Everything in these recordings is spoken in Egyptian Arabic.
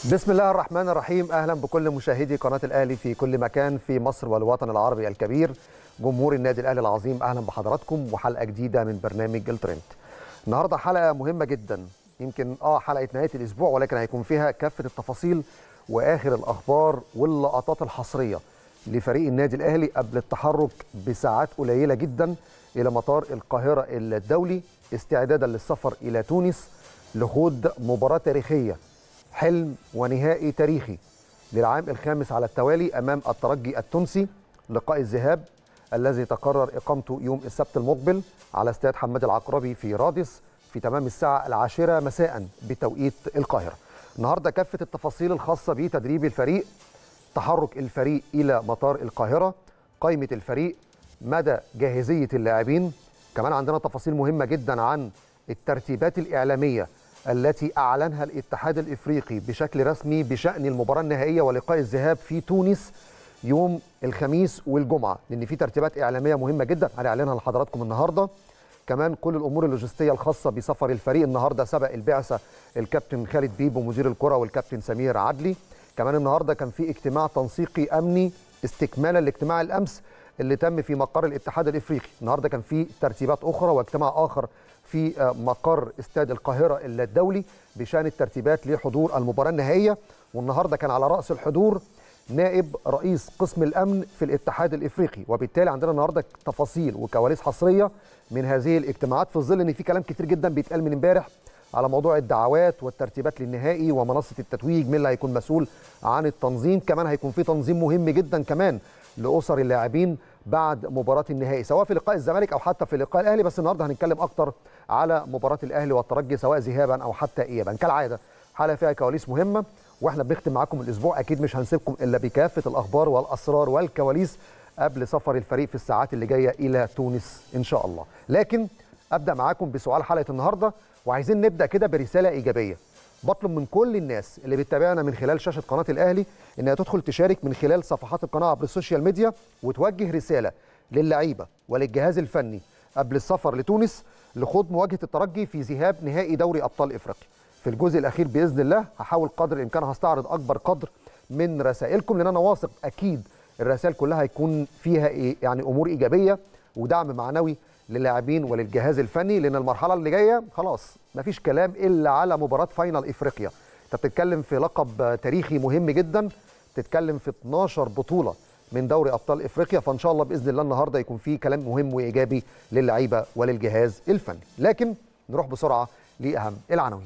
بسم الله الرحمن الرحيم اهلا بكل مشاهدي قناه الاهلي في كل مكان في مصر والوطن العربي الكبير جمهور النادي الاهلي العظيم اهلا بحضراتكم وحلقه جديده من برنامج الترند النهارده حلقه مهمه جدا يمكن اه حلقه نهايه الاسبوع ولكن هيكون فيها كافه التفاصيل واخر الاخبار واللقطات الحصريه لفريق النادي الاهلي قبل التحرك بساعات قليله جدا الى مطار القاهره الدولي استعدادا للسفر الى تونس لخوض مباراه تاريخيه حلم ونهائي تاريخي للعام الخامس على التوالي امام الترجي التونسي لقاء الذهاب الذي تقرر اقامته يوم السبت المقبل على استاد حماد العقربي في رادس في تمام الساعه العاشره مساء بتوقيت القاهره. النهارده كافه التفاصيل الخاصه بتدريب الفريق تحرك الفريق الى مطار القاهره قائمه الفريق مدى جاهزيه اللاعبين كمان عندنا تفاصيل مهمه جدا عن الترتيبات الاعلاميه التي اعلنها الاتحاد الافريقي بشكل رسمي بشان المباراه النهائيه ولقاء الذهاب في تونس يوم الخميس والجمعه لان في ترتيبات اعلاميه مهمه جدا هنعلنها لحضراتكم النهارده كمان كل الامور اللوجستيه الخاصه بسفر الفريق النهارده سبق البعثه الكابتن خالد بيبو مدير الكره والكابتن سمير عدلي كمان النهارده كان في اجتماع تنسيقي امني استكمالا لاجتماع الامس اللي تم في مقر الاتحاد الافريقي النهارده كان في ترتيبات اخرى واجتماع اخر في مقر استاد القاهره الدولي بشان الترتيبات لحضور المباراه النهائيه والنهارده كان على راس الحضور نائب رئيس قسم الامن في الاتحاد الافريقي وبالتالي عندنا النهارده تفاصيل وكواليس حصريه من هذه الاجتماعات في ظل ان في كلام كتير جدا بيتقال من امبارح على موضوع الدعوات والترتيبات للنهائي ومنصه التتويج مين اللي هيكون مسؤول عن التنظيم كمان هيكون في تنظيم مهم جدا كمان لاسر اللاعبين بعد مباراه النهائي سواء في لقاء الزمالك او حتى في لقاء الاهلي بس النهارده هنتكلم اكتر على مباراه الاهلي والترجي سواء ذهابا او حتى ايابا كالعاده حلقه فيها كواليس مهمه واحنا بنختم معاكم الاسبوع اكيد مش هنسيبكم الا بكافه الاخبار والاسرار والكواليس قبل سفر الفريق في الساعات اللي جايه الى تونس ان شاء الله لكن ابدا معاكم بسؤال حلقه النهارده وعايزين نبدا كده برساله ايجابيه بطلب من كل الناس اللي بتتابعنا من خلال شاشه قناه الاهلي انها تدخل تشارك من خلال صفحات القناه عبر السوشيال ميديا وتوجه رساله للعيبه وللجهاز الفني قبل السفر لتونس لخوض مواجهه الترجي في ذهاب نهائي دوري ابطال افريقيا. في الجزء الاخير باذن الله هحاول قدر الامكان هستعرض اكبر قدر من رسائلكم لان انا واثق اكيد الرسائل كلها هيكون فيها إيه يعني امور ايجابيه ودعم معنوي للاعبين وللجهاز الفني لان المرحله اللي جايه خلاص مفيش كلام الا على مباراه فاينل افريقيا. انت بتتكلم في لقب تاريخي مهم جدا بتتكلم في 12 بطوله من دوري ابطال افريقيا فان شاء الله باذن الله النهارده يكون في كلام مهم وايجابي للعيبه وللجهاز الفني لكن نروح بسرعه لاهم العناوين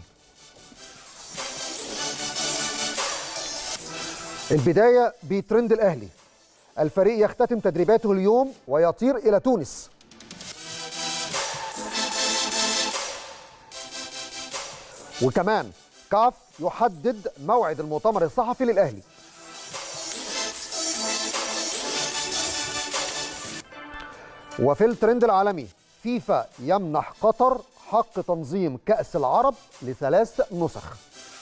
البدايه بترند الاهلي الفريق يختتم تدريباته اليوم ويطير الى تونس وكمان كاف يحدد موعد المؤتمر الصحفي للاهلي وفي الترند العالمي فيفا يمنح قطر حق تنظيم كأس العرب لثلاث نسخ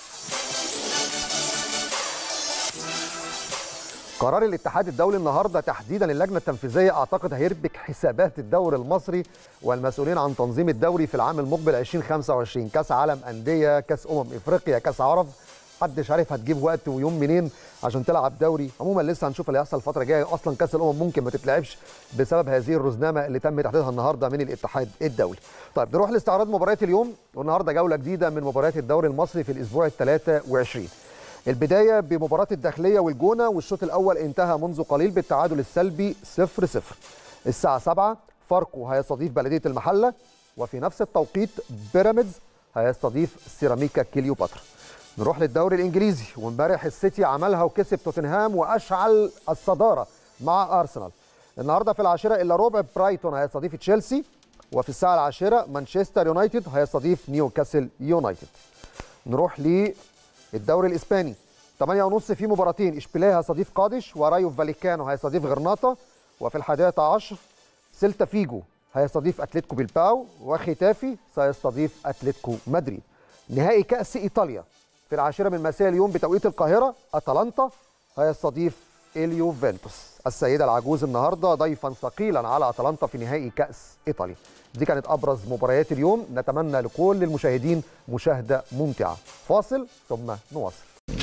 قرار الاتحاد الدولي النهارده تحديدا اللجنه التنفيذيه اعتقد هيربك حسابات الدوري المصري والمسؤولين عن تنظيم الدوري في العام المقبل 2025 كاس عالم انديه كاس امم افريقيا كاس عرب محدش عارف هتجيب وقت ويوم منين عشان تلعب دوري عموما لسه هنشوف اللي هيحصل الفتره الجايه اصلا كاس الامم ممكن ما تتلعبش بسبب هذه الرزنامه اللي تم تحديدها النهارده من الاتحاد الدولي طيب نروح لاستعراض مباريات اليوم والنهارده جوله جديده من مباريات الدوري المصري في الاسبوع ال 23 البدايه بمباراه الداخليه والجونه والشوط الاول انتهى منذ قليل بالتعادل السلبي 0 0 الساعه 7 فاركو هيستضيف بلديه المحله وفي نفس التوقيت بيراميدز هيستضيف سيراميكا كليوباترا نروح للدوري الانجليزي وامبارح السيتي عملها وكسب توتنهام واشعل الصداره مع ارسنال النهارده في العاشره الا ربع برايتون هيستضيف تشيلسي وفي الساعه العاشره مانشستر يونايتد هيستضيف نيوكاسل يونايتد نروح للدوري الاسباني 8 ونص في مباراتين اشبيليه هيستضيف قادش ورايو فاليكانو هيستضيف غرناطه وفي الحادية عشر سيلتا فيجو هيستضيف اتلتيكو بيلباو وختافي سيستضيف اتلتيكو مدريد نهائي كأس إيطاليا في العاشرة من مساء اليوم بتوقيت القاهرة أتلانتا هيستضيف اليوفنتوس السيدة العجوز النهاردة ضيفا ثقيلا على أتلانتا في نهائي كأس إيطاليا دي كانت أبرز مباريات اليوم نتمنى لكل المشاهدين مشاهدة ممتعة فاصل ثم نواصل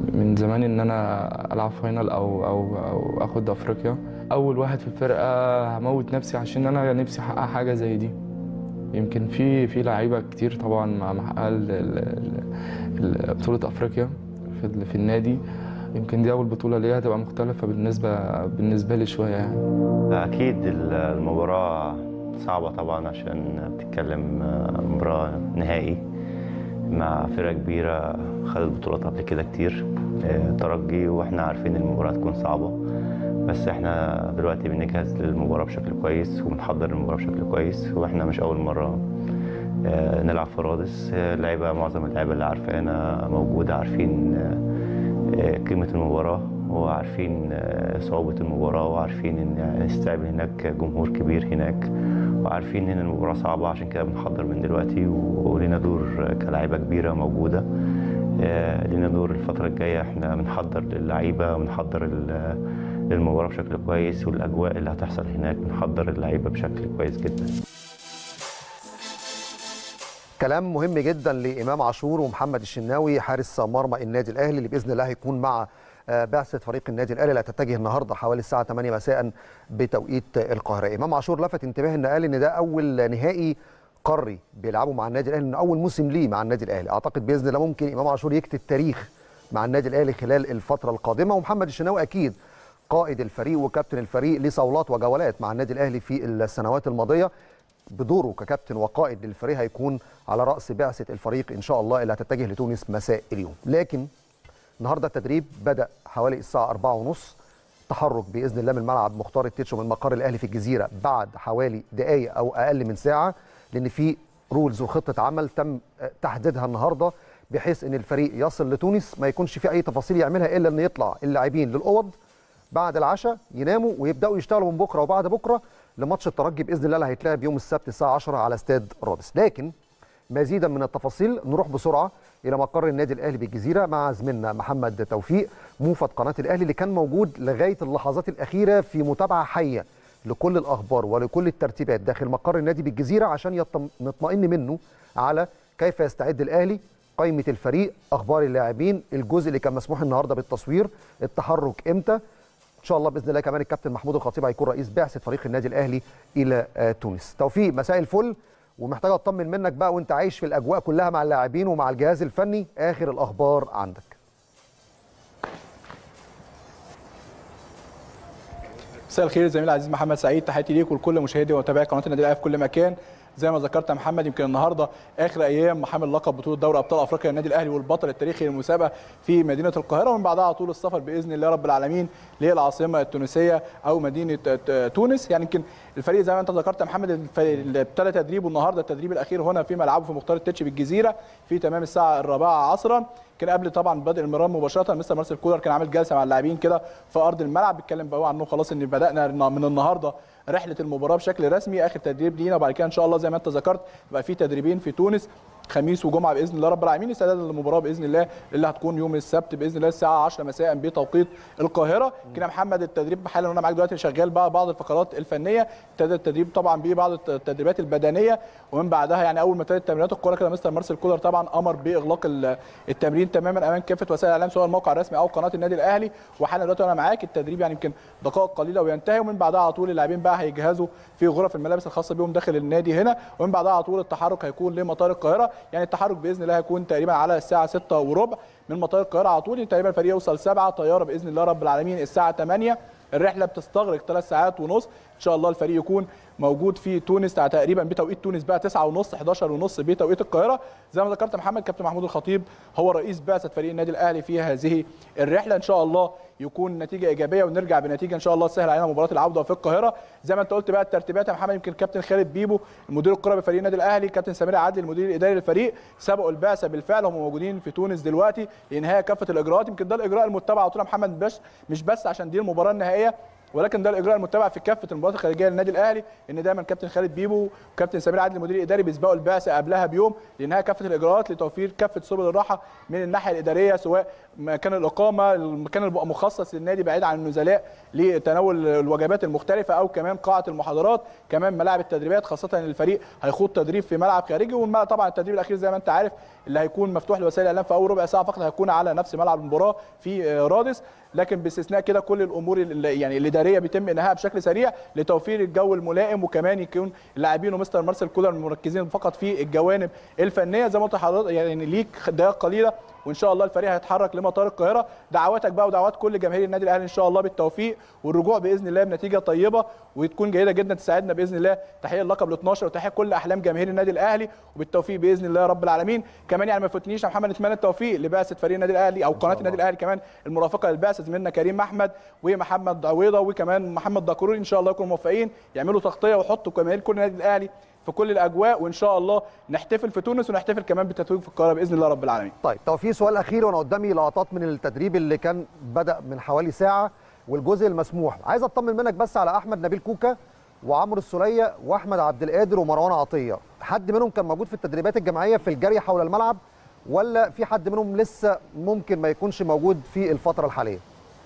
من زمان ان انا العب فاينل او او او اخد افريقيا اول واحد في الفرقه هموت نفسي عشان انا نفسي احقق حاجه زي دي يمكن في في لعيبه كتير طبعا مع محقق ال- ال- ال- بطوله افريقيا في ال- في النادي يمكن دي اول بطوله ليا هتبقى مختلفه بالنسبه بالنسبه لي شويه يعني أكيد المباراة صعبة طبعا عشان بتتكلم مباراة نهائي مع فرقة كبيرة خدت بطولات قبل كده كتير آه، ترجي واحنا عارفين المباراة تكون صعبة بس احنا دلوقتي بنجهز للمباراة بشكل كويس وبنحضر المباراة بشكل كويس واحنا مش أول مرة آه، نلعب في رادس آه، اللعيبة معظم اللعيبة اللي عارفانا موجودة عارفين آه، آه، قيمة المباراة وعارفين آه، صعوبة المباراة وعارفين إن نستقبل هناك جمهور كبير هناك وعارفين إن المباراة صعبة عشان كده بنحضر من دلوقتي ولينا دور كلاعيبة كبيرة موجودة آه، لينا دور الفترة الجاية احنا بنحضر للعيبة ونحضر ال- للمباراة بشكل كويس والأجواء اللي هتحصل هناك بنحضر اللعيبة بشكل كويس جدا كلام مهم جدا لامام عاشور ومحمد الشناوي حارس مرمى النادي الاهلي اللي باذن الله هيكون مع آه، بعثه فريق النادي الاهلي اللي هتتجه النهارده حوالي الساعه 8 مساء بتوقيت القاهره امام عاشور لفت انتباه ان قال ان ده اول نهائي قاري بيلعبوا مع النادي الاهلي انه اول موسم ليه مع النادي الاهلي اعتقد باذن الله ممكن امام عاشور يكتب تاريخ مع النادي الاهلي خلال الفتره القادمه ومحمد الشناوي اكيد قائد الفريق وكابتن الفريق ليه صولات وجولات مع النادي الاهلي في السنوات الماضيه بدوره ككابتن وقائد للفريق هيكون على راس بعثه الفريق ان شاء الله اللي هتتجه لتونس مساء اليوم لكن النهارده التدريب بدا حوالي الساعه 4:30 تحرك باذن الله من ملعب مختار التتشو من مقر الاهلي في الجزيره بعد حوالي دقائق او اقل من ساعه لان في رولز وخطه عمل تم تحديدها النهارده بحيث ان الفريق يصل لتونس ما يكونش في اي تفاصيل يعملها الا ان يطلع اللاعبين للاوض بعد العشاء يناموا ويبداوا يشتغلوا من بكره وبعد بكره لماتش الترجي باذن الله اللي هيتلعب يوم السبت الساعه 10 على استاد رادس لكن مزيدا من التفاصيل نروح بسرعه الى مقر النادي الاهلي بالجزيره مع زميلنا محمد توفيق موفد قناه الاهلي اللي كان موجود لغايه اللحظات الاخيره في متابعه حيه لكل الاخبار ولكل الترتيبات داخل مقر النادي بالجزيره عشان يطم- نطمئن منه على كيف يستعد الاهلي قائمه الفريق اخبار اللاعبين الجزء اللي كان مسموح النهارده بالتصوير التحرك امتى ان شاء الله باذن الله كمان الكابتن محمود الخطيب هيكون رئيس بعثه فريق النادي الاهلي الى آه، تونس توفيق مساء الفل ومحتاج اطمن منك بقى وانت عايش في الاجواء كلها مع اللاعبين ومع الجهاز الفني اخر الاخبار عندك مساء الخير زميلي العزيز محمد سعيد تحياتي ليك ولكل مشاهدي ومتابعي قناه النادي الاهلي في كل مكان زي ما ذكرت يا محمد يمكن النهارده اخر ايام محامل لقب بطوله دوري ابطال افريقيا النادي الاهلي والبطل التاريخي للمسابقه في مدينه القاهره ومن بعدها على طول السفر باذن الله رب العالمين للعاصمه التونسيه او مدينه ت- تونس يعني يمكن الفريق زي ما انت ذكرت يا محمد الفريق اللي ابتدى تدريبه النهارده التدريب الاخير هنا في ملعبه في مختار التتش بالجزيره في تمام الساعه الرابعه عصرا كان قبل طبعا بدء المران مباشره مستر مارسيل كولر كان عامل جلسه مع اللاعبين كده في ارض الملعب بيتكلم بقى عنه خلاص ان بدانا من النهارده رحله المباراه بشكل رسمي اخر تدريب لينا وبعد كده ان شاء الله زي ما انت ذكرت بقى في تدريبين في تونس خميس وجمعه باذن الله رب العالمين استعدادا للمباراه باذن الله اللي هتكون يوم السبت باذن الله الساعه 10 مساء بتوقيت القاهره كده يا محمد التدريب حالا وانا معاك دلوقتي شغال بقى بعض الفقرات الفنيه ابتدى التدريب طبعا ببعض التدريبات البدنيه ومن بعدها يعني اول ما ابتدت تمرينات الكوره كده مستر مارسيل كولر طبعا امر باغلاق ال- التمرين تماما امام كافه وسائل الاعلام سواء الموقع الرسمي او قناه النادي الاهلي وحالا دلوقتي وانا معاك التدريب يعني يمكن دقائق قليله وينتهي ومن بعدها على طول اللاعبين بقى هيجهزوا في غرف الملابس الخاصه بيهم داخل النادي هنا ومن بعدها على طول التحرك هيكون لمطار القاهره يعني التحرك باذن الله هيكون تقريبا على الساعه 6 وربع من مطار القاهره على طول تقريبا الفريق يوصل 7 طياره باذن الله رب العالمين الساعه 8 الرحله بتستغرق ثلاث ساعات ونص ان شاء الله الفريق يكون موجود في تونس تقريبا بتوقيت تونس بقى 9 ونص 11 ونص بتوقيت القاهره زي ما ذكرت محمد كابتن محمود الخطيب هو رئيس بعثه فريق النادي الاهلي في هذه الرحله ان شاء الله يكون نتيجه ايجابيه ونرجع بنتيجه ان شاء الله تسهل علينا مباراه العوده في القاهره زي ما انت قلت بقى الترتيبات يا محمد يمكن كابتن خالد بيبو المدير الكره بفريق النادي الاهلي كابتن سمير عادل المدير الاداري للفريق سبقوا البعثه بالفعل هم موجودين في تونس دلوقتي لانهاء كافه الاجراءات يمكن ده الاجراء المتبع على طول يا محمد بس مش بس عشان دي المباراه النهائيه ولكن ده الاجراء المتبع في كافه المباريات الخارجيه للنادي الاهلي ان دايما كابتن خالد بيبو وكابتن سمير عادل المدير الاداري بيسبقوا البعثه قبلها بيوم لانهاء كافه الاجراءات لتوفير كافه سبل الراحه من الناحيه الاداريه سواء مكان الاقامه المكان اللي بيبقى مخصص للنادي بعيد عن النزلاء لتناول الوجبات المختلفه او كمان قاعه المحاضرات كمان ملاعب التدريبات خاصه ان الفريق هيخوض تدريب في ملعب خارجي والملعب طبعا التدريب الاخير زي ما انت عارف اللي هيكون مفتوح لوسائل الاعلام في اول ربع ساعه فقط هيكون على نفس ملعب المباراه في آه، رادس لكن باستثناء كده كل الامور اللي يعني الاداريه بيتم انهائها بشكل سريع لتوفير الجو الملائم وكمان يكون اللاعبين ومستر مارسيل كولر مركزين فقط في الجوانب الفنيه زي ما قلت لحضرتك يعني ليك دقائق قليله وان شاء الله الفريق هيتحرك لمطار القاهره دعواتك بقى ودعوات كل جماهير النادي الاهلي ان شاء الله بالتوفيق والرجوع باذن الله بنتيجه طيبه وتكون جيده جدا تساعدنا باذن الله تحقيق اللقب ال 12 وتحقيق كل احلام جماهير النادي الاهلي وبالتوفيق باذن الله يا رب العالمين كمان يعني ما يفوتنيش يا محمد نتمنى التوفيق لبعثه فريق النادي الاهلي او قناه النادي الاهلي كمان المرافقه للبعثه زميلنا كريم احمد ومحمد عويضه وكمان محمد دكروري ان شاء الله يكونوا موفقين يعملوا تغطيه ويحطوا جماهير كل النادي الاهلي في كل الاجواء وان شاء الله نحتفل في تونس ونحتفل كمان بالتتويج في القاهره باذن الله رب العالمين طيب توفيق سؤال اخير وانا قدامي لقطات من التدريب اللي كان بدا من حوالي ساعه والجزء المسموح عايز اطمن منك بس على احمد نبيل كوكا وعمرو السوليه واحمد عبد القادر ومروان عطيه حد منهم كان موجود في التدريبات الجماعيه في الجري حول الملعب ولا في حد منهم لسه ممكن ما يكونش موجود في الفتره الحاليه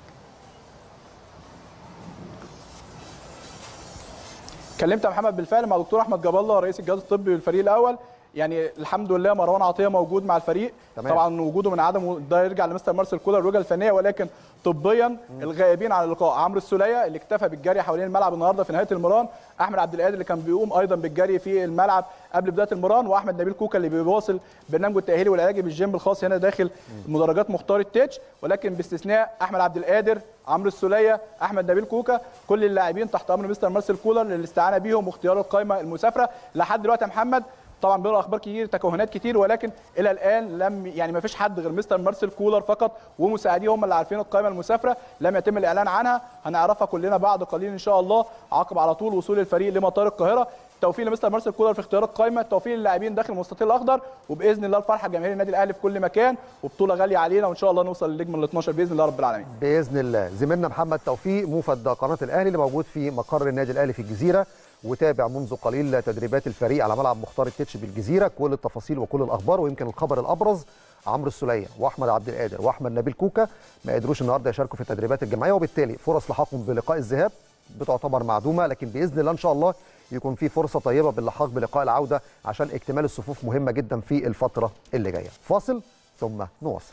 كلمت يا محمد بالفعل مع دكتور احمد جاب الله رئيس الجهاز الطبي للفريق الاول يعني الحمد لله مروان عطيه موجود مع الفريق تمام. طبعا وجوده من عدم ده يرجع لمستر مارسيل كولر الوجهه الفنيه ولكن طبيا الغائبين عن اللقاء عمرو السوليه اللي اكتفى بالجري حوالين الملعب النهارده في نهايه المران احمد عبد القادر اللي كان بيقوم ايضا بالجري في الملعب قبل بدايه المران واحمد نبيل كوكا اللي بيواصل برنامجه التاهيلي والعلاجي بالجيم الخاص هنا داخل مدرجات مختار التتش ولكن باستثناء احمد عبد القادر عمرو السوليه احمد نبيل كوكا كل اللاعبين تحت امر مستر مارسيل كولر للاستعانه بيهم واختيار القائمه المسافره لحد دلوقتي يا محمد طبعا بيقرا اخبار كتير تكهنات كتير ولكن الى الان لم يعني ما فيش حد غير مستر مارسيل كولر فقط ومساعديه هم اللي عارفين القائمه المسافره لم يتم الاعلان عنها هنعرفها كلنا بعد قليل ان شاء الله عقب على طول وصول الفريق لمطار القاهره توفيق لمستر مارسيل كولر في اختيار القائمه توفيق للاعبين داخل المستطيل الاخضر وباذن الله الفرحه جماهير النادي الاهلي في كل مكان وبطوله غاليه علينا وان شاء الله نوصل للنجم ال 12 باذن الله رب العالمين باذن الله زميلنا محمد توفيق موفد قناه الاهلي اللي موجود في مقر النادي الاهلي في الجزيره وتابع منذ قليل تدريبات الفريق على ملعب مختار التتش بالجزيره كل التفاصيل وكل الاخبار ويمكن الخبر الابرز عمرو السوليه واحمد عبد القادر واحمد نبيل كوكا ما قدروش النهارده يشاركوا في التدريبات الجماعيه وبالتالي فرص لحاقهم بلقاء الذهاب بتعتبر معدومه لكن باذن الله ان شاء الله يكون في فرصه طيبه باللحاق بلقاء العوده عشان اكتمال الصفوف مهمه جدا في الفتره اللي جايه فاصل ثم نواصل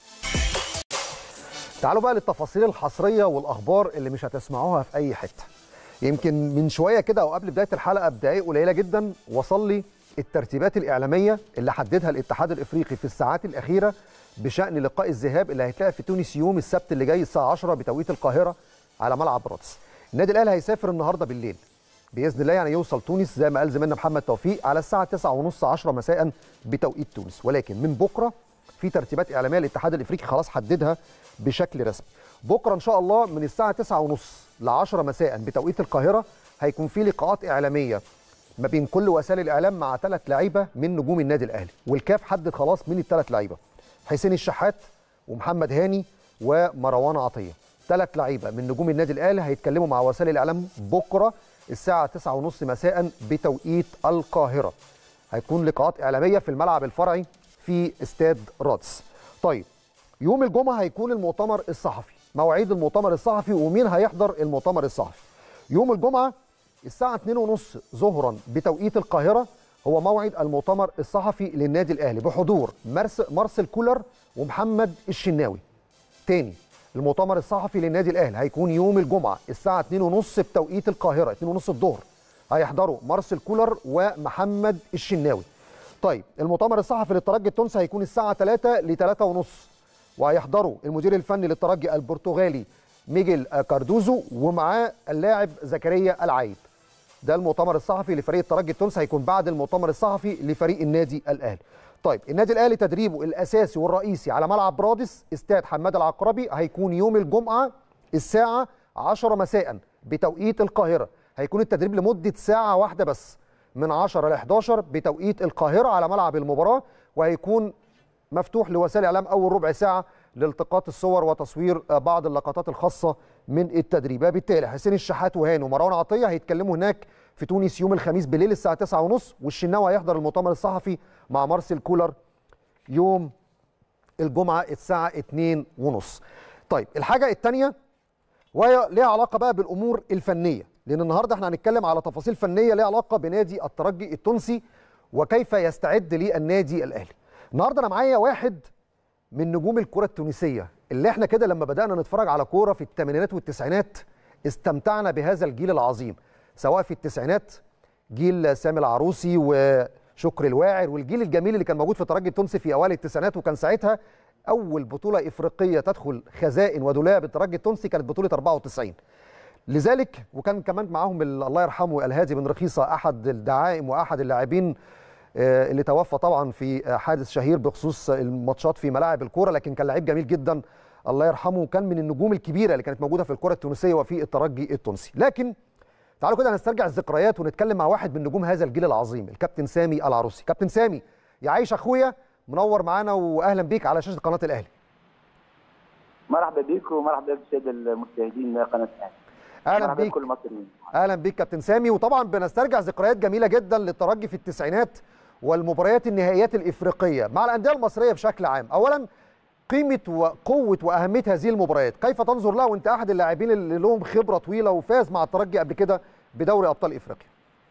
تعالوا بقى للتفاصيل الحصريه والاخبار اللي مش هتسمعوها في اي حته يمكن من شويه كده او قبل بدايه الحلقه بدقائق قليله جدا وصل لي الترتيبات الاعلاميه اللي حددها الاتحاد الافريقي في الساعات الاخيره بشان لقاء الذهاب اللي هيتلعب في تونس يوم السبت اللي جاي الساعه 10 بتوقيت القاهره على ملعب رادس النادي الاهلي هيسافر النهارده بالليل باذن الله يعني يوصل تونس زي ما قال زميلنا محمد توفيق على الساعه 9:30 10 مساء بتوقيت تونس ولكن من بكره في ترتيبات اعلاميه الاتحاد الافريقي خلاص حددها بشكل رسمي بكره ان شاء الله من الساعه 9:30 ل 10 مساء بتوقيت القاهره هيكون في لقاءات اعلاميه ما بين كل وسائل الاعلام مع ثلاث لعيبه من نجوم النادي الاهلي والكاف حدد خلاص مين الثلاث لعيبه حسين الشحات ومحمد هاني ومروان عطيه ثلاث لعيبه من نجوم النادي الاهلي هيتكلموا مع وسائل الاعلام بكره الساعه 9:30 مساء بتوقيت القاهره هيكون لقاءات اعلاميه في الملعب الفرعي في استاد رادس طيب يوم الجمعه هيكون المؤتمر الصحفي مواعيد المؤتمر الصحفي ومين هيحضر المؤتمر الصحفي يوم الجمعه الساعه 2:30 ظهرا بتوقيت القاهره هو موعد المؤتمر الصحفي للنادي الاهلي بحضور مرس مارسيل كولر ومحمد الشناوي تاني المؤتمر الصحفي للنادي الاهلي هيكون يوم الجمعه الساعه 2:30 بتوقيت القاهره 2:30 الظهر هيحضروا مارسيل كولر ومحمد الشناوي طيب المؤتمر الصحفي للترجي التونسي هيكون الساعه 3 ل 3 ونص وهيحضروا المدير الفني للترجي البرتغالي ميجيل كاردوزو ومعاه اللاعب زكريا العيب ده المؤتمر الصحفي لفريق الترجي التونسي هيكون بعد المؤتمر الصحفي لفريق النادي الاهلي طيب النادي الاهلي تدريبه الاساسي والرئيسي على ملعب رادس استاد حماد العقربي هيكون يوم الجمعه الساعه 10 مساء بتوقيت القاهره هيكون التدريب لمده ساعه واحده بس من 10 ل 11 بتوقيت القاهره على ملعب المباراه وهيكون مفتوح لوسائل الاعلام اول ربع ساعه لالتقاط الصور وتصوير آه، بعض اللقطات الخاصه من التدريب بالتالي حسين الشحات وهاني ومروان عطيه هيتكلموا هناك في تونس يوم الخميس بالليل الساعه 9:30 والشناوي هيحضر المؤتمر الصحفي مع مارسيل كولر يوم الجمعه الساعه 2:30 طيب الحاجه الثانيه وهي ليها علاقه بقى بالامور الفنيه لان النهارده احنا هنتكلم على تفاصيل فنيه ليها علاقه بنادي الترجي التونسي وكيف يستعد للنادي الاهلي النهارده انا معايا واحد من نجوم الكره التونسيه اللي احنا كده لما بدانا نتفرج على كوره في الثمانينات والتسعينات استمتعنا بهذا الجيل العظيم سواء في التسعينات جيل سامي العروسي وشكر الواعر والجيل الجميل اللي كان موجود في الترجي التونسي في اوائل التسعينات وكان ساعتها اول بطوله افريقيه تدخل خزائن ودولاب الترجي التونسي كانت بطوله 94 لذلك وكان كمان معاهم ال- الله يرحمه الهادي بن رخيصه احد الدعائم واحد اللاعبين آه، اللي توفى طبعا في آه، حادث شهير بخصوص الماتشات في ملاعب الكوره لكن كان لعيب جميل جدا الله يرحمه وكان من النجوم الكبيره اللي كانت موجوده في الكره التونسيه وفي الترجي التونسي لكن تعالوا كده نسترجع الذكريات ونتكلم مع واحد من نجوم هذا الجيل العظيم الكابتن سامي العروسي كابتن سامي يا عايش اخويا منور معانا واهلا بيك على شاشه قناه الاهلي مرحبا بك ومرحبا بالساده المشاهدين قناه الاهلي اهلا مرحبا بيك بكل المصريين اهلا بيك كابتن سامي وطبعا بنسترجع ذكريات جميله جدا للترجي في التسعينات والمباريات النهائيات الافريقيه مع الانديه المصريه بشكل عام اولا قيمه وقوه واهميه هذه المباريات كيف تنظر لها وانت احد اللاعبين اللي لهم خبره طويله وفاز مع الترجي قبل كده بدوري ابطال افريقيا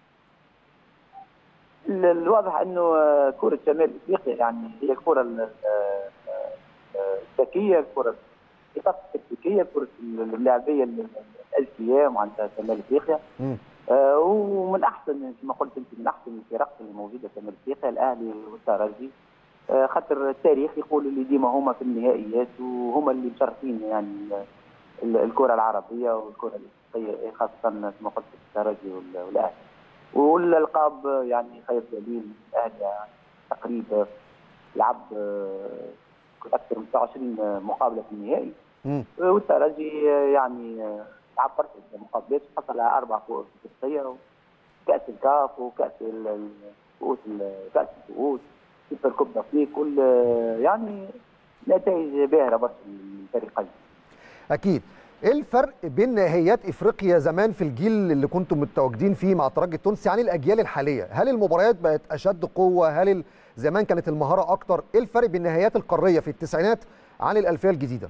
ال- الواضح انه آه، كره شمال افريقيا يعني هي الكره ال- آه، آه، الذكيه الكره الخطط التكتيكيه الكره اللاعبيه ال- الاذكياء معناتها شمال افريقيا مم. آه، ومن احسن كما قلت انت من احسن الفرق اللي موجوده في شمال افريقيا الاهلي والترجي آه، خاطر التاريخ يقول اللي ديما هما في النهائيات وهما اللي مشرفين يعني ال- ال- الكره العربيه والكره الافريقيه خاصه كما قلت الترجي وال- والاهلي والالقاب يعني خير دليل الاهلي يعني تقريبا لعب آه، اكثر من 29 مقابله في النهائي مم. والترجي يعني لعب برشا مقابلات حصل على اربع كؤوس افريقيه كاس الكاف وكاس ال- ال- كؤوس ال- كاس الكؤوس سوبر كوب دافريك كل يعني نتائج باهره برشا للفريقين اكيد ايه الفرق بين نهائيات افريقيا زمان في الجيل اللي كنتم متواجدين فيه مع الترجي التونسي عن الاجيال الحاليه هل المباريات بقت اشد قوه هل ال- زمان كانت المهاره اكتر ايه الفرق بين النهائيات القاريه في التسعينات عن الالفيه الجديده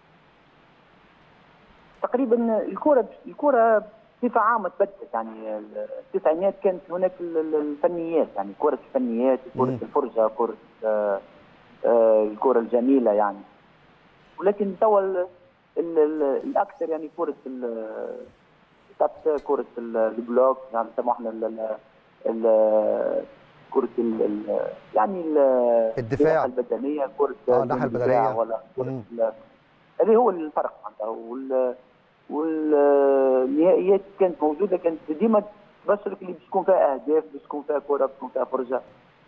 تقريبا الكره الكره بصفه عامه تبدلت يعني التسعينات كانت هناك ال- ال- الفنيات يعني كره الفنيات كره مم. الفرجه كره آه، آه، الكره الجميله يعني ولكن توا ال- ال- ال- الاكثر يعني كره ال- الثابته كره ال- البلوك يعني نسموها احنا ال- ال- ال- كره ال- ال- يعني ال- الدفاع. اللياقة البدنيه كره آه، الناحية الدفاع البدنية. ولا كره مم. ال- هذا هو الفرق معناتها وال والنهائيات كانت موجوده كانت ديما تبشرك اللي باش تكون فيها اهداف باش تكون فيها كره باش تكون فيها فرجه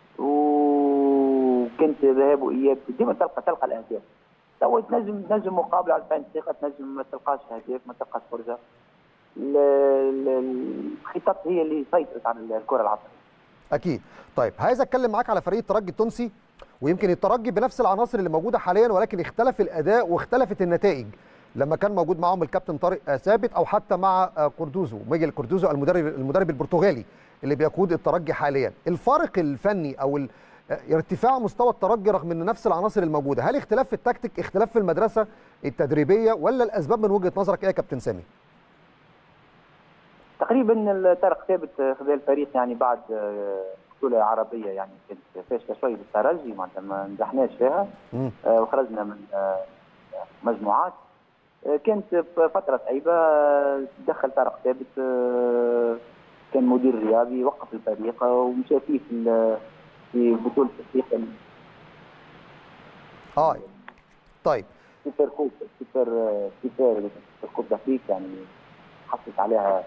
وكانت ذهاب واياب ديما تلقى تلقى الاهداف توا تنجم تنجم مقابله على 90 دقيقه تنجم ما تلقاش اهداف ما تلقاش فرجه ال- ال- الخطط هي اللي سيطرت على الكره العصريه اكيد طيب عايز اتكلم معاك على فريق الترجي التونسي ويمكن الترجي بنفس العناصر اللي موجوده حاليا ولكن اختلف الاداء واختلفت النتائج لما كان موجود معاهم الكابتن طارق آه، ثابت او حتى مع آه، كوردوزو ميجل كوردوزو المدرب المدرب البرتغالي اللي بيقود الترجي حاليا الفارق الفني او ال- آه، ارتفاع مستوى الترجي رغم ان نفس العناصر الموجوده هل اختلاف في التكتيك اختلاف في المدرسه التدريبيه ولا الاسباب من وجهه نظرك ايه يا كابتن سامي تقريبا طارق ثابت خذا الفريق يعني بعد آه، بطوله عربيه يعني كانت فاشله شوي بالترجي معناتها ما نجحناش فيها مم. آه، وخرجنا من آه، مجموعات آه، كانت فتره صعيبه آه، دخل طارق ثابت آه، كان مدير رياضي وقف الفريق آه، ومشى فيه في ال- في بطوله افريقيا اه طيب سوبر كوب سوبر آه، سوبر سوبر كوب دافريك يعني حصلت عليها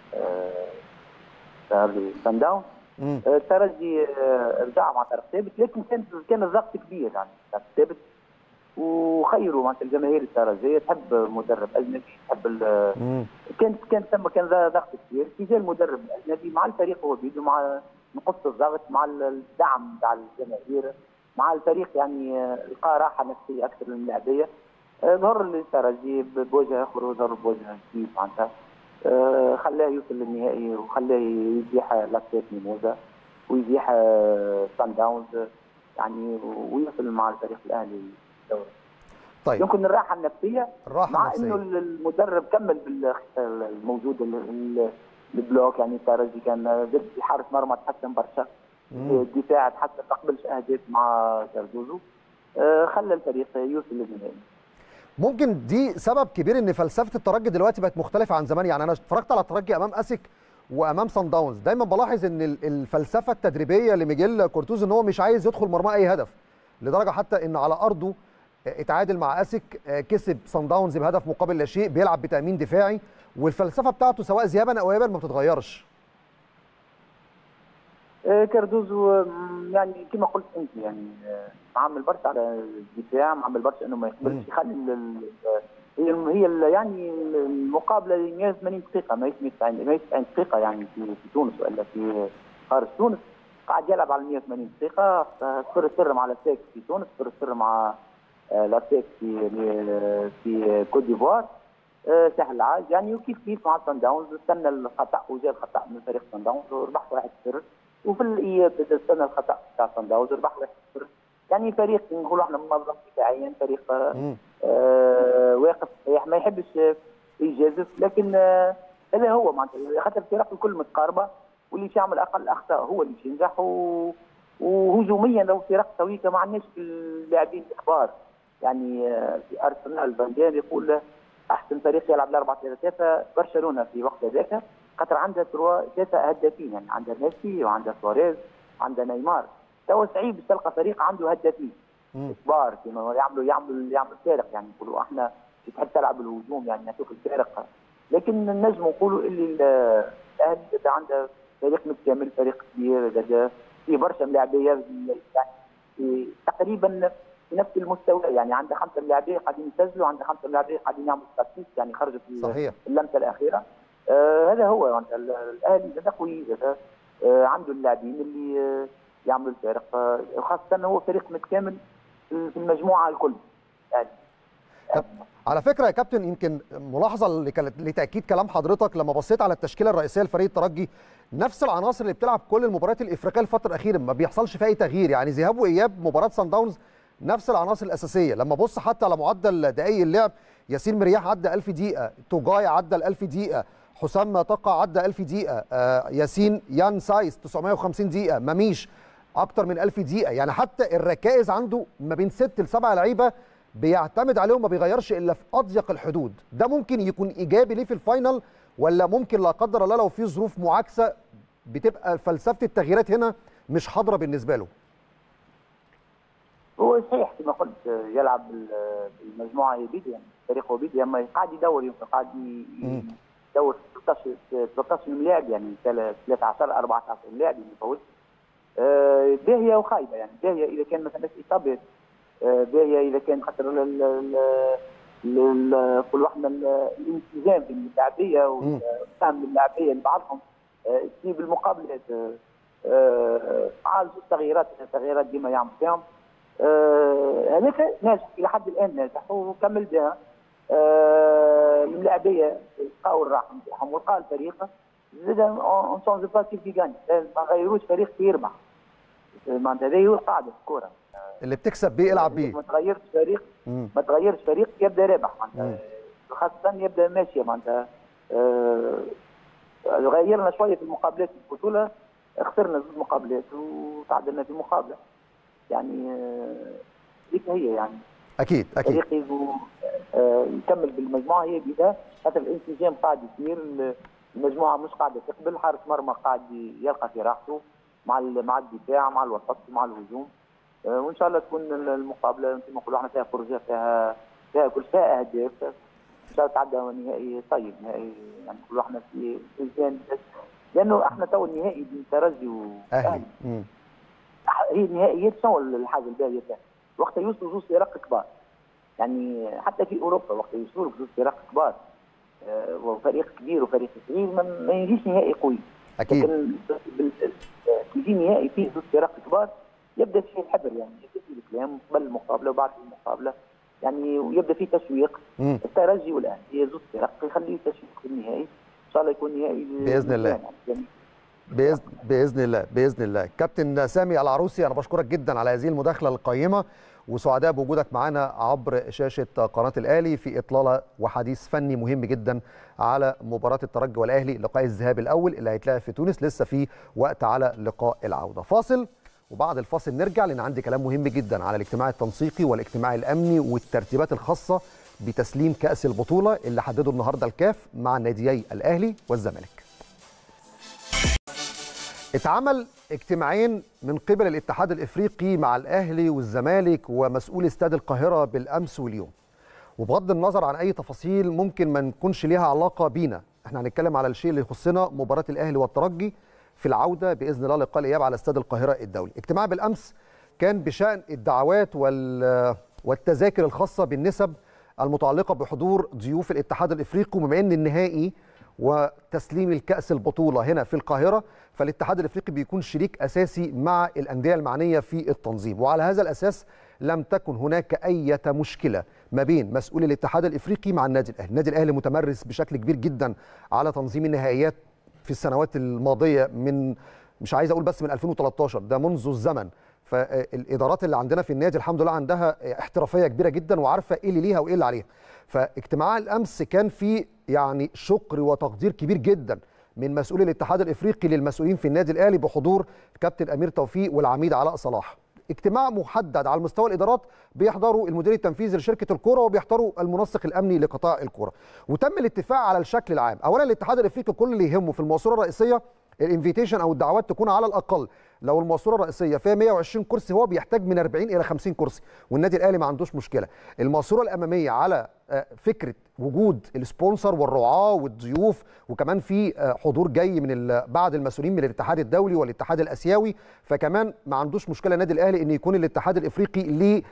سان داون مم. الترجي آه، رجع مع طارق ثابت لكن كان كان الضغط كبير يعني طارق ثابت وخيروا معناتها الجماهير الترجيه تحب مدرب اجنبي تحب ال- مم. كان كان ثم كان ذا ضغط كبير في جا المدرب الاجنبي مع الفريق هو بيده مع نقص الضغط مع الدعم تاع الجماهير مع الفريق يعني آه، لقى راحه نفسيه اكثر من اللاعبيه آه، ظهر للترجي ب- بوجه اخر وظهر بوجه جديد معناتها آه، خلاه يوصل للنهائي وخلاه يزيح لاتسيت ميموزا ويزيح آه، سان داونز يعني ويوصل مع الفريق الاهلي الدوري طيب يمكن الراحه النفسيه الراحه مع انه النفسيه المدرب كمل بالموجود البلوك يعني الترجي كان ضد حارس مرمى تحسن برشا مم. الدفاع تحسن ما قبلش اهداف مع كاردوزو آه، خلى الفريق يوصل للنهائي ممكن دي سبب كبير ان فلسفه الترجي دلوقتي بقت مختلفه عن زمان يعني انا اتفرجت على الترجي امام اسك وامام سان داونز دايما بلاحظ ان ال- الفلسفه التدريبيه لميجيل كورتوز ان هو مش عايز يدخل مرمى اي هدف لدرجه حتى ان على ارضه اتعادل مع اسك كسب سان داونز بهدف مقابل لا شيء بيلعب بتامين دفاعي والفلسفه بتاعته سواء ذهابا او ايابا ما بتتغيرش آه، كاردوزو مم، يعني كما قلت انت يعني آه، معامل برشا على الدفاع معامل برشا انه ما مم. يقبلش يخلي ال- ال- هي هي ال- يعني المقابله 180 دقيقه ما هيش 190 ما هيش 90 دقيقه يعني في, في تونس ولا في خارج تونس قاعد يلعب على 180 دقيقه صفر صفر مع لاسيك في تونس صفر صفر مع آه، لاسيك في في كوت ديفوار آه، سهل العاج يعني وكيف كيف مع سان داونز استنى الخطا وجاء الخطا من فريق سان داونز وربح 1-0 وفي الاياب استنى الخطا بتاع سان داونز وربح 1-0 يعني فريق نقولوا احنا منظم دفاعيا فريق آه، مم. آه، واقف صحيح ما يحبش آه، يجازف لكن آه، هذا هو معناتها خاطر الفرق الكل متقاربه واللي باش يعمل اقل اخطاء هو اللي باش ينجح و... وهجوميا لو فرق سويكه ما عندناش اللاعبين الكبار يعني آه، في ارسنال فاندير يقول احسن فريق يلعب ل 4 3 3 برشلونه في وقت هذاك خاطر عندها تروا ثلاثه هدافين يعني عندها ميسي وعندها سواريز وعندها نيمار توا صعيب باش تلقى فريق عنده هدافين مم. كبار كما يعملوا يعملوا يعملوا فارق يعني يقولوا احنا كي تحب تلعب الهجوم يعني نشوف الفارق لكن نجم نقولوا اللي ال- الاهلي زاد عنده فريق متكامل فريق كبير زاد في برشا ملاعبيه يعني في تقريبا في نفس المستوى يعني عنده خمسه ملاعبيه قاعدين يسجلوا عنده خمسه ملاعبيه قاعدين يعملوا ستاتيك يعني خرجوا في صحيح اللمسه الاخيره آه هذا هو يعني ال- الاهلي زاد قوي زاد آه عنده اللاعبين اللي آه يعملوا الفارق آه، وخاصه هو فريق متكامل في المجموعه الكل يعني طب على فكره يا كابتن يمكن ملاحظه لك- لتاكيد كلام حضرتك لما بصيت على التشكيله الرئيسيه لفريق الترجي نفس العناصر اللي بتلعب كل المباريات الافريقيه الفتره الاخيره ما بيحصلش فيها اي تغيير يعني ذهاب واياب مباراه سان داونز نفس العناصر الاساسيه لما ببص حتى على معدل دقائق اللعب ياسين مرياح عدى 1000 دقيقه توجاي عدى ال 1000 دقيقه حسام طاقه عدى 1000 دقيقه آه ياسين يان سايس 950 دقيقه مميش اكتر من 1000 دقيقه يعني حتى الركائز عنده ما بين ست لسبع لعيبه بيعتمد عليهم ما بيغيرش الا في اضيق الحدود ده ممكن يكون ايجابي ليه في الفاينل ولا ممكن لا قدر الله لو في ظروف معاكسه بتبقى فلسفه التغييرات هنا مش حاضره بالنسبه له هو صحيح كما قلت آه، يلعب بال- بالمجموعه يبيد يعني فريق يبيد اما قاعد يدور يمكن قاعد ي- مم. يدور 13 13 لاعب يعني 13 14 لاعب ما يفوتش آه، باهيه وخايبه يعني باهيه اذا كان مثلا اصابات آه، باهيه اذا كان خاطر ال- ال- ال- ال- ال- كل واحد من الالتزام باللاعبيه والفهم باللاعبيه لبعضهم آه، تجيب المقابلات آه، آه، مع زوج تغييرات التغييرات ديما يعمل فيهم آه، هذاك ناجح الى حد الان ناجح وكمل بها آه، اللاعبيه لقاو الراحه نتاعهم ولقى الفريق زاد اون شونج با كيف يغني ما غيروش فريق كي يربح معناتها هذه هو القاعده في الكوره اللي بتكسب بيه العب بيه ما تغيرش فريق مم. ما تغيرش فريق يبدا رابح مم. معناتها خاصه يبدا ماشيه معناتها آه، غيرنا شويه في المقابلات في البطوله خسرنا زوج مقابلات وتعادلنا في مقابله يعني آه، هيك هي يعني اكيد اكيد فريق يجو آه، يكمل بالمجموعه هي بدايه خاطر الانسجام قاعد يصير المجموعه مش قاعده تقبل حارس مرمى قاعد يلقى في راحته مع ال- مع الدفاع مع الوسط مع الهجوم آه، وان شاء الله تكون المقابله كما نقولوا احنا فيها فرجه فيها فيها كل فيها اهداف ان شاء الله تعدى نهائي طيب نهائي يعني نقولوا احنا في في الجانب لانه احنا تو النهائي بين الترجي اهلي واهلي مم. هي النهائيات شنو الحاجه الباهيه فيها؟ وقت يوصلوا زوج فرق كبار يعني حتى في اوروبا وقت يوصلوا لك زوج فرق كبار آه، وفريق كبير وفريق صغير ما, ما يجيش نهائي قوي اكيد لكن بال- كي يجي نهائي فيه زوج فرق كبار يبدا فيه الحبر يعني يبدا فيه الكلام قبل المقابله وبعد المقابله يعني ويبدا فيه تشويق مم. الترجي والاهلي هي زوج فرق يخليه تشويق في النهائي ان شاء الله يكون نهائي بإذن الله. يعني باذن باذن الله باذن الله كابتن سامي العروسي انا بشكرك جدا على هذه المداخله القيمه وسعداء بوجودك معنا عبر شاشه قناه الاهلي في اطلاله وحديث فني مهم جدا على مباراه الترجي والاهلي لقاء الذهاب الاول اللي هيتلعب في تونس لسه في وقت على لقاء العوده فاصل وبعد الفاصل نرجع لان عندي كلام مهم جدا على الاجتماع التنسيقي والاجتماع الامني والترتيبات الخاصه بتسليم كاس البطوله اللي حدده النهارده الكاف مع ناديي الاهلي والزمالك اتعمل اجتماعين من قبل الاتحاد الافريقي مع الاهلي والزمالك ومسؤول استاد القاهره بالامس واليوم وبغض النظر عن اي تفاصيل ممكن ما نكونش ليها علاقه بينا احنا هنتكلم على الشيء اللي يخصنا مباراه الاهلي والترجي في العوده باذن الله لقاء الاياب على استاد القاهره الدولي اجتماع بالامس كان بشان الدعوات وال والتذاكر الخاصه بالنسب المتعلقه بحضور ضيوف الاتحاد الافريقي وبما ان النهائي وتسليم الكأس البطولة هنا في القاهرة فالاتحاد الافريقي بيكون شريك اساسي مع الانديه المعنيه في التنظيم وعلى هذا الاساس لم تكن هناك اي مشكله ما بين مسؤول الاتحاد الافريقي مع النادي الاهلي النادي الاهلي متمرس بشكل كبير جدا على تنظيم النهائيات في السنوات الماضيه من مش عايز اقول بس من 2013 ده منذ الزمن فالادارات اللي عندنا في النادي الحمد لله عندها احترافيه كبيره جدا وعارفه ايه اللي ليها وايه اللي عليها فاجتماع الامس كان فيه يعني شكر وتقدير كبير جدا من مسؤولي الاتحاد الافريقي للمسؤولين في النادي الاهلي بحضور الكابتن امير توفيق والعميد علاء صلاح اجتماع محدد على مستوى الادارات بيحضروا المدير التنفيذي لشركه الكوره وبيحضروا المنسق الامني لقطاع الكوره وتم الاتفاق على الشكل العام اولا الاتحاد الافريقي كل اللي يهمه في الماسوره الرئيسيه الانفيتيشن او الدعوات تكون على الاقل لو الماسوره الرئيسيه فيها 120 كرسي هو بيحتاج من 40 الى 50 كرسي والنادي الاهلي ما عندوش مشكله الماسوره الاماميه على فكره وجود السبونسر والرعاه والضيوف وكمان في حضور جاي من بعض المسؤولين من الاتحاد الدولي والاتحاد الاسيوي فكمان ما عندوش مشكله النادي الاهلي ان يكون الاتحاد الافريقي ليه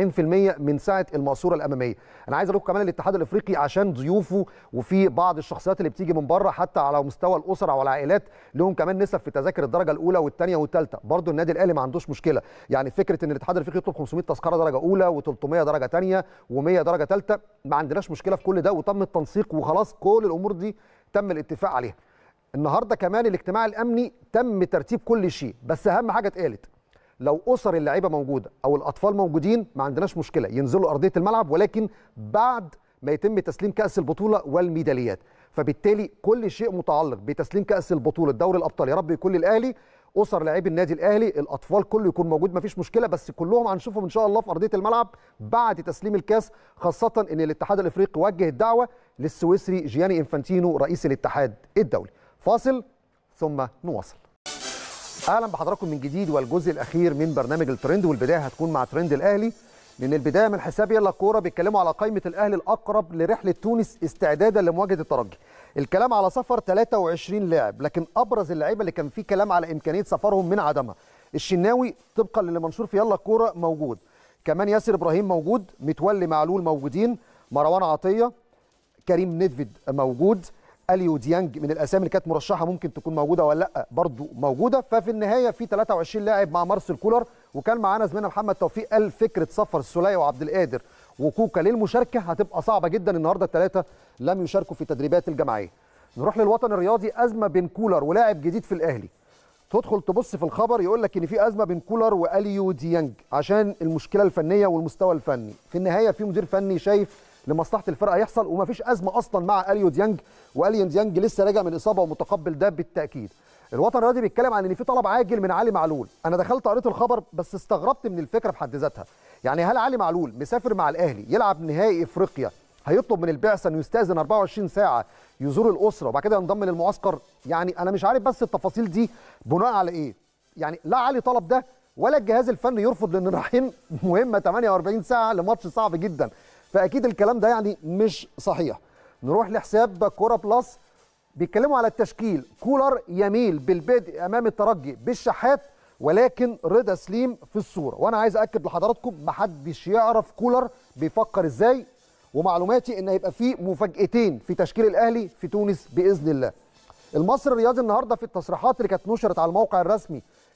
40% من سعه الماسوره الاماميه انا عايز اقول لكم كمان الاتحاد الافريقي عشان ضيوفه وفي بعض الشخصيات اللي بتيجي من بره حتى على مستوى الاسر او العائلات لهم كمان نسب في تذاكر الدرجه الاولى والثانيه والثالثه برضه النادي الاهلي ما عندوش مشكله يعني فكره ان الاتحاد الافريقي يطلب 500 تذكره درجه اولى و300 درجه ثانيه و100 درجه ثالثه ما عندناش مشكله في كل ده وتم التنسيق وخلاص كل الامور دي تم الاتفاق عليها النهارده كمان الاجتماع الامني تم ترتيب كل شيء بس اهم حاجه اتقالت لو اسر اللعيبه موجوده او الاطفال موجودين ما عندناش مشكله ينزلوا ارضيه الملعب ولكن بعد ما يتم تسليم كاس البطوله والميداليات فبالتالي كل شيء متعلق بتسليم كاس البطوله دوري الابطال يا رب يكون للاهلي اسر لاعبي النادي الاهلي الاطفال كله يكون موجود مفيش مشكله بس كلهم هنشوفهم ان شاء الله في ارضيه الملعب بعد تسليم الكاس خاصه ان الاتحاد الافريقي وجه الدعوه للسويسري جياني انفانتينو رئيس الاتحاد الدولي فاصل ثم نواصل اهلا بحضراتكم من جديد والجزء الاخير من برنامج الترند والبدايه هتكون مع ترند الاهلي لان البدايه من حساب يلا كوره بيتكلموا على قائمه الاهلي الاقرب لرحله تونس استعدادا لمواجهه الترجي الكلام على سفر 23 لاعب لكن ابرز اللعيبه اللي كان فيه كلام على امكانيه سفرهم من عدمها الشناوي طبقا للي منشور في يلا كوره موجود كمان ياسر ابراهيم موجود متولي معلول موجودين مروان عطيه كريم نيدفيد موجود اليو ديانج من الاسامي اللي كانت مرشحه ممكن تكون موجوده ولا لا برضو موجوده ففي النهايه في 23 لاعب مع مارسيل كولر وكان معانا زميلنا محمد توفيق قال فكره سفر السوليه وعبد القادر وكوكا للمشاركه هتبقى صعبه جدا النهارده الثلاثه لم يشاركوا في التدريبات الجماعيه نروح للوطن الرياضي ازمه بين كولر ولاعب جديد في الاهلي تدخل تبص في الخبر يقول لك ان في ازمه بين كولر واليو ديانج عشان المشكله الفنيه والمستوى الفني في النهايه في مدير فني شايف لمصلحه الفرقه يحصل ومفيش ازمه اصلا مع اليو ديانج واليو ديانج لسه راجع من اصابه ومتقبل ده بالتاكيد الوطن الرياضي بيتكلم عن ان في طلب عاجل من علي معلول انا دخلت قريت الخبر بس استغربت من الفكره في حد ذاتها يعني هل علي معلول مسافر مع الاهلي يلعب نهائي افريقيا هيطلب من البعثه انه يستاذن 24 ساعه يزور الاسره وبعد كده ينضم للمعسكر يعني انا مش عارف بس التفاصيل دي بناء على ايه يعني لا علي طلب ده ولا الجهاز الفني يرفض لان رايحين مهمه 48 ساعه لماتش صعب جدا فاكيد الكلام ده يعني مش صحيح نروح لحساب كوره بلس بيتكلموا على التشكيل كولر يميل بالبدء امام الترجي بالشحات ولكن رضا سليم في الصوره وانا عايز اكد لحضراتكم محدش يعرف كولر بيفكر ازاي ومعلوماتي ان هيبقى في مفاجاتين في تشكيل الاهلي في تونس باذن الله المصري الرياضي النهارده في التصريحات اللي كانت نشرت على الموقع الرسمي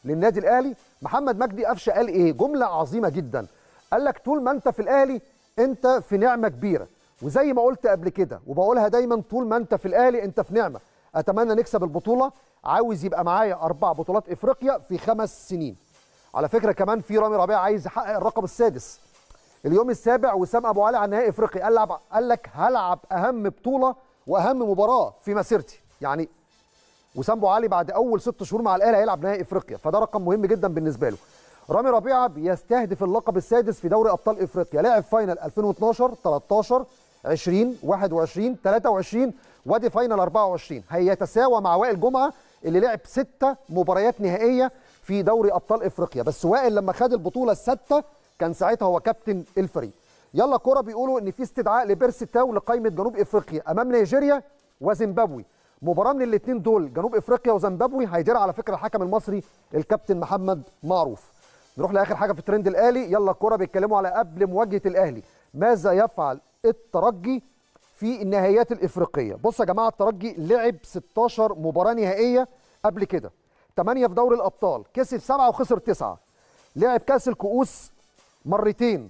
للنادي الاهلي محمد مجدي قفشه قال ايه جمله عظيمه جدا قال لك طول ما انت في الاهلي انت في نعمه كبيره وزي ما قلت قبل كده وبقولها دايما طول ما انت في الاهلي انت في نعمه اتمنى نكسب البطوله عاوز يبقى معايا اربع بطولات افريقيا في خمس سنين على فكره كمان في رامي ربيعه عايز يحقق الرقم السادس اليوم السابع وسام ابو علي على نهائي افريقيا قال لعب قال لك هلعب اهم بطوله واهم مباراه في مسيرتي يعني وسام ابو علي بعد اول ست شهور مع الاهلي هيلعب نهائي افريقيا فده رقم مهم جدا بالنسبه له رامي ربيعه بيستهدف اللقب السادس في دوري ابطال افريقيا لعب فاينل 2012 13 20 21 23 وادي فاينل 24 هيتساوى مع وائل جمعه اللي لعب ستة مباريات نهائيه في دوري ابطال افريقيا بس وائل لما خد البطوله السادسه كان ساعتها هو كابتن الفريق يلا كوره بيقولوا ان في استدعاء لبيرسي تاو لقائمه جنوب افريقيا امام نيجيريا وزيمبابوي مباراه من الاثنين دول جنوب افريقيا وزيمبابوي هيديرها على فكره الحكم المصري الكابتن محمد معروف نروح لاخر حاجه في الترند الاهلي يلا الكوره بيتكلموا على قبل مواجهه الاهلي ماذا يفعل الترجي في النهائيات الافريقيه بصوا يا جماعه الترجي لعب 16 مباراه نهائيه قبل كده 8 في دوري الابطال كسب 7 وخسر 9 لعب كاس الكؤوس مرتين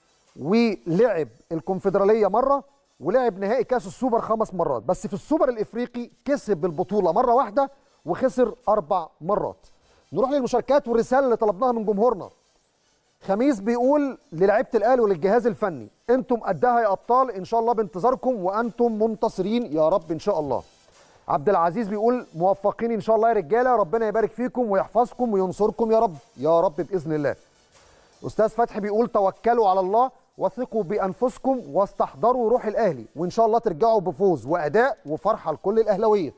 ولعب الكونفدراليه مره ولعب نهائي كاس السوبر خمس مرات بس في السوبر الافريقي كسب البطوله مره واحده وخسر اربع مرات نروح للمشاركات والرساله اللي طلبناها من جمهورنا خميس بيقول للاعيبه الاهلي وللجهاز الفني انتم قدها يا ابطال ان شاء الله بانتظاركم وانتم منتصرين يا رب ان شاء الله عبد العزيز بيقول موفقين ان شاء الله يا رجاله ربنا يبارك فيكم ويحفظكم وينصركم يا رب يا رب باذن الله استاذ فتحي بيقول توكلوا على الله وثقوا بانفسكم واستحضروا روح الاهلي وان شاء الله ترجعوا بفوز واداء وفرحه لكل الاهلاويه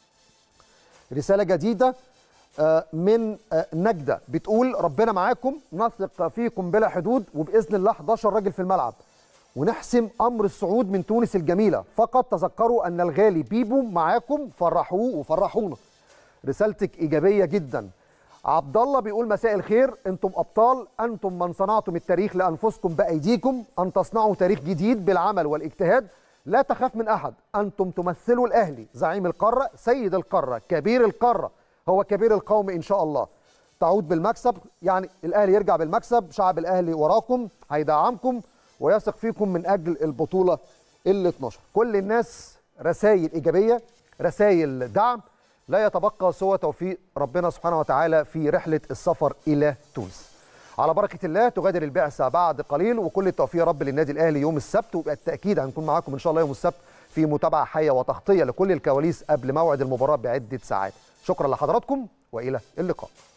رساله جديده آه، من آه، نجده بتقول ربنا معاكم نثق فيكم بلا حدود وباذن الله 11 راجل في الملعب ونحسم امر الصعود من تونس الجميله فقط تذكروا ان الغالي بيبو معاكم فرحوه وفرحونا رسالتك ايجابيه جدا عبد الله بيقول مساء الخير انتم ابطال انتم من صنعتم التاريخ لانفسكم بايديكم ان تصنعوا تاريخ جديد بالعمل والاجتهاد لا تخاف من احد انتم تمثلوا الاهلي زعيم القاره سيد القاره كبير القاره هو كبير القوم ان شاء الله تعود بالمكسب يعني الاهلي يرجع بالمكسب شعب الاهلي وراكم هيدعمكم ويثق فيكم من اجل البطوله ال 12 كل الناس رسائل ايجابيه رسائل دعم لا يتبقى سوى توفيق ربنا سبحانه وتعالى في رحله السفر الى تونس على بركه الله تغادر البعثه بعد قليل وكل التوفيق يا رب للنادي الاهلي يوم السبت وبالتاكيد هنكون معاكم ان شاء الله يوم السبت في متابعه حيه وتغطيه لكل الكواليس قبل موعد المباراه بعده ساعات شكرا لحضراتكم والى اللقاء